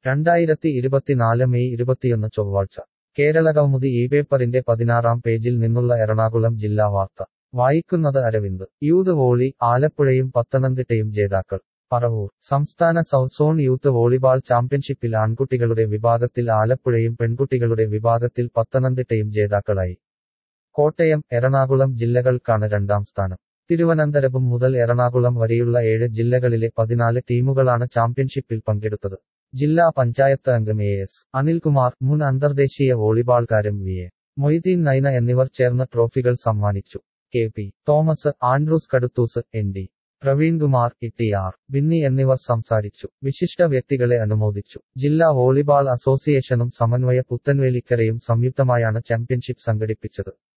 രണ്ടായിരത്തി ഇരുപത്തിനാല് മെയ് ഇരുപത്തിയൊന്ന് ചൊവ്വാഴ്ച കേരളകൗമുദി ഈ പേപ്പറിന്റെ പതിനാറാം പേജിൽ നിന്നുള്ള എറണാകുളം ജില്ലാ വാർത്ത വായിക്കുന്നത് അരവിന്ദ് യൂത്ത് വോളി ആലപ്പുഴയും പത്തനംതിട്ടയും ജേതാക്കൾ പറവൂർ സംസ്ഥാന സൗത്ത് സോൺ യൂത്ത് വോളിബാൾ ചാമ്പ്യൻഷിപ്പിൽ ആൺകുട്ടികളുടെ വിഭാഗത്തിൽ ആലപ്പുഴയും പെൺകുട്ടികളുടെ വിഭാഗത്തിൽ പത്തനംതിട്ടയും ജേതാക്കളായി കോട്ടയം എറണാകുളം ജില്ലകൾക്കാണ് രണ്ടാം സ്ഥാനം തിരുവനന്തപുരം മുതൽ എറണാകുളം വരെയുള്ള ഏഴ് ജില്ലകളിലെ പതിനാല് ടീമുകളാണ് ചാമ്പ്യൻഷിപ്പിൽ പങ്കെടുത്തത് ജില്ലാ പഞ്ചായത്ത് അംഗം എ എസ് അനിൽകുമാർ മുൻ അന്തർദേശീയ വോളിബാൾ താരം വി എ മൊയ്തീൻ നൈന എന്നിവർ ചേർന്ന് ട്രോഫികൾ സമ്മാനിച്ചു K P Thomas Andrews Kaduthoos N D Praveenkumar E R Binny എന്നിവർ സംസാരിച്ചു വിശിഷ്ട വ്യക്തികളെ അനുമോദിച്ചു ജില്ലാ വോളിബാൾ അസോസിയേഷനും സമന്വയ പുത്തൻവേലിക്കരയും സംയുക്തമായാണ് ചാമ്പ്യൻഷിപ്പ് സംഘടിപ്പിച്ചത്